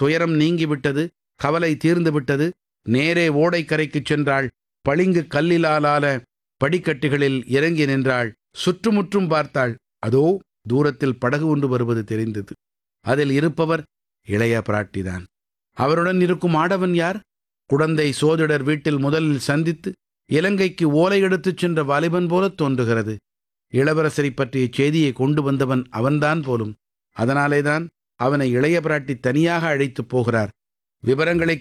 துயரம் நீங்கிவிட்டது கவலை தீர்ந்து விட்டது நேரே ஓடைக்கரைக்குச் சென்றாள் பளிங்கு கல்லிலாலான படிக்கட்டுகளில் இறங்கி நின்றாள் சுற்றுமுற்றும் பார்த்தாள் அதோ தூரத்தில் படகு ஒன்று வருவது தெரிந்தது அதில் இருப்பவர் இளைய பிராட்டிதான் அவருடன் இருக்கும் ஆடவன் யார் குடந்தை சோதிடர் வீட்டில் முதலில் சந்தித்து இலங்கைக்கு ஓலை எடுத்துச் சென்ற வாலிபன் போல தோன்றுகிறது இளவரசரை பற்றிய செய்தியை கொண்டு வந்தவன் அவன்தான் போலும் அதனாலேதான் அவனை இளைய பிராட்டி தனியாக அழைத்துப் போகிறார் விவரங்களை